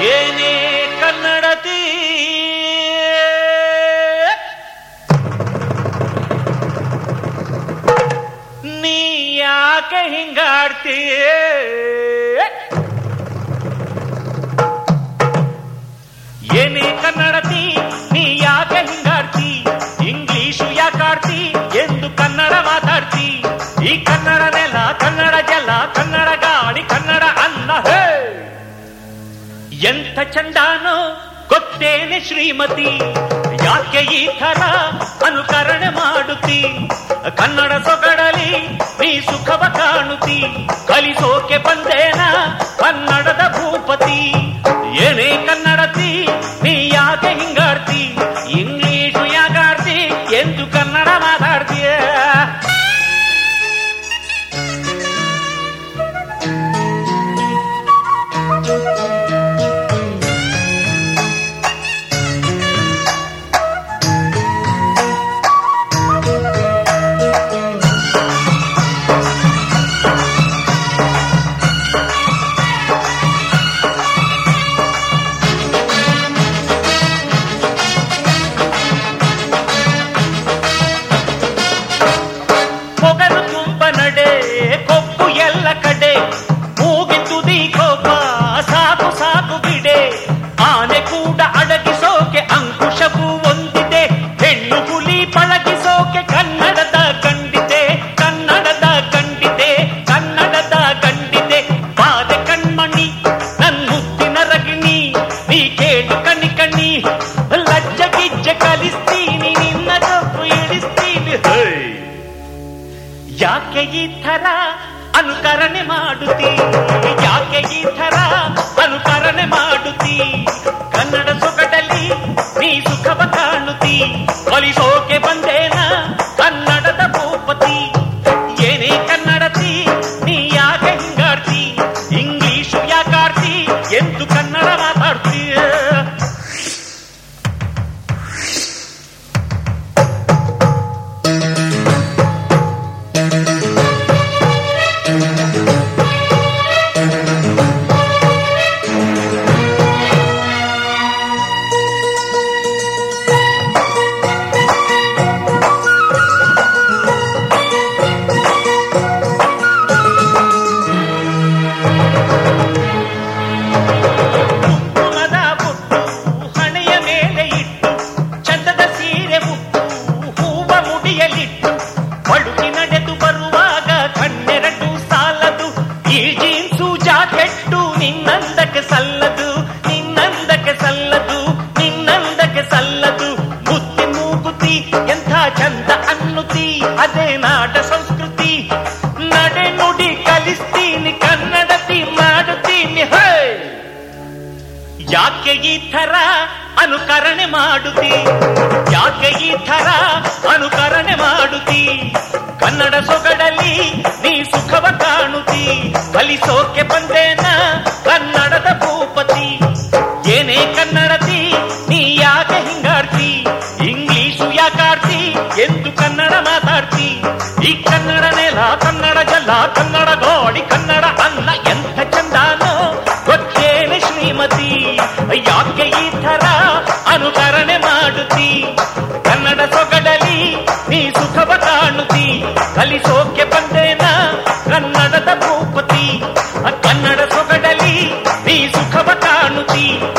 ಏನೇ ಕನ್ನಡತಿ ನೀ ಯಾಕೆ ಹಿಂಗಾಡ್ತೀಯ ಏನೇ ಕನ್ನಡತಿ ನೀ ಯಾಕೆ ಹಿಂಗಾಡ್ತಿ ಇಂಗ್ಲಿಷು ಯಾಕಾಡ್ತಿ ಎಂದು ಕನ್ನಡ ಮಾತಾಡ್ತಿ ಈ ಕನ್ನಡ ನೆಲ ಕನ್ನಡ ಜಲ ಕನ್ನಡ ಗಾಳಿ ಕನ್ನಡ ಅನ್ನ ಹೇ ಎಂಥ ಚಂದಾನೋ ಗೊತ್ತೇನೆ ಶ್ರೀಮತಿ ಯಾಕೆ ಈ ಥರ ಅನುಕರಣೆ ಮಾಡುತ್ತಿ ಕನ್ನಡ ಸೊಗಡಲಿ ನೀ ಸುಖವ ಕಾಣುತ್ತಿ ಕಲಿಸೋಕೆ ಬಂದೇನ ಕನ್ನಡದ ಭೂಪತಿ ಏನೇ ಕನ್ನಡತಿ ನೀ ಯಾಕೆ ಹಿಂಗಾಡ್ತಿ ಇಂಗ್ಲಿಷು ಯಾಕಾಡ್ತಿ ಎಂದು ಕನ್ನಡ ಮಾತಾಡ್ತೀಯ ಮೊಗರು ತುಂಬ ನಡೆ ಕೊಬ್ಬು ಎಲ್ಲ ಕಡೆ ಮೂಗಿ ತುದಿ ಕೋಪ ಸಾಕು ಸಾಕು ಬಿಡೆ ಆನೆ ಕೂಡ ಅಡಗಿಸೋಕೆ ಅಂಕುಶವು ಒಂದಿದೆ ಹೆಣ್ಣು ಹುಲಿ ಪಳಗಿಸೋಕೆ ಕನ್ನಡದ ಕಂಡಿದೆ ಕನ್ನಡದ ಕಂಡಿದೆ ಕನ್ನಡದ ಕಂಡಿದೆ ಬಾದೆ ಕಣ್ಮಣಿ ನನ್ ಮುತ್ತಿನ ರಗಿಣಿ ನೀ ಕೇಳು ಕಣ್ಣಿ ಕಣ್ಣಿ ಲಜ್ಜ ಗಿಜ್ಜ ಕಲಿಸ್ತೀನಿ ನಿನ್ನ ತಪ್ಪು ಇಳಿಸ್ತೀನಿ ಹೇ ಯಾಕೆ ಈ ಥರ ಅನುಕರಣೆ ಮಾಡುತ್ತಿ ಯಾಕೆ ಈ ಥರ ಅನುಕರಣೆ ಮಾಡುತ್ತಿ ಕನ್ನಡ ಸೊಗಡಲ್ಲಿ ನೀ ಸುಖವ ಕಾಣುತ್ತಿ ಕಲಿಸೋಕೆ ಬಂದೇನ ಕನ್ನಡದ ಭೂಪತಿ ಏನೇ ಕನ್ನಡತಿ ನೀ ಯಾಕೆ ಹಿಂಗಾಡ್ತಿ ಇಂಗ್ಲಿಷು ಯಾಕಾಡ್ತಿ ಎಂದು ಕನ್ನಡ ಮಾತಾಡ್ತೀಯ ಕುಂಕುಮದ ಬುಟ್ಟು ಹಣೆಯ ಮೇಲೆ ಇಟ್ಟು ಚಂದದ ಸೀರೆ ಮುಟ್ಟು ಹೂವ ಮುಡಿಯಲಿಟ್ಟು ಬಳುಕಿ ನಡೆದು ಬರುವಾಗ ಕಣ್ಣೆರಡು ಸಾಲದು ಈ ಜೀನ್ಸು ಜಾಕೆಟ್ಟು ನಿನ್ನಂದಕ್ಕೆ ಸಲ್ಲದು ನಿನ್ನಂದಕ್ಕೆ ಸಲ್ಲದು ನಿನ್ನಂದಕ್ಕೆ ಸಲ್ಲದು ಬುದ್ಧಿ ಮೂಗುತಿ ಎಂಥ ಚಂದ ಅನ್ನುತಿ ಅದೇ ನಾಡ ಸಂಸ್ಕೃತಿ ನಡೆ ನುಡಿ ಕಲಿಸ್ತೀನಿ ಕನ್ನಡತಿ ಮಾಡುತ್ತೀನಿ ಹೇ ಯಾಕೆ ಈ ಥರ ಅನುಕರಣೆ ಮಾಡುತ್ತಿ ಯಾಕೆ ಈ ಥರ ಅನುಕರಣೆ ಮಾಡುತ್ತಿ ಕನ್ನಡ ಸೊಗಡಲ್ಲಿ ನೀ ಸುಖವ ಕಾಣುತ್ತಿ ಕಲಿಸೋಕೆ ಬಂದೇನ ಕನ್ನಡದ ಭೂಪತಿ ಏನೇ ಕನ್ನಡತಿ ನೀ ಯಾಕೆ ಹಿಂಗಾಡ್ತಿ ಇಂಗ್ಲಿಷು ಯಾಕಾಡ್ತಿ ಎಂದು ಕನ್ನಡ ಮಾತಾಡ್ತಿ ಈ ಕನ್ನಡ ನೆಲ ಕನ್ನಡ ಜಲ ಕನ್ನಡ ಗೋಡಿ ಕನ್ನಡ ಅನ್ನ ಎಂಥ ಚಂದಾನೋ ಗೊತ್ತೇನೆ ಶ್ರೀಮತಿ ಯಾಕೆ ಈ ಥರ ಅನುಕರಣೆ ಮಾಡುತ್ತಿ ಕನ್ನಡ ಸೊಗಡಲಿ ನೀ ಸುಖವ ಕಾಣುತ್ತಿ ಕಲಿಸೋಕೆ ಬಂದೇನ ಕನ್ನಡದ ಭೂಪತಿ ಕನ್ನಡ ಸೊಗಡಲಿ ನೀ ಸುಖವ ಕಾಣುತ್ತಿ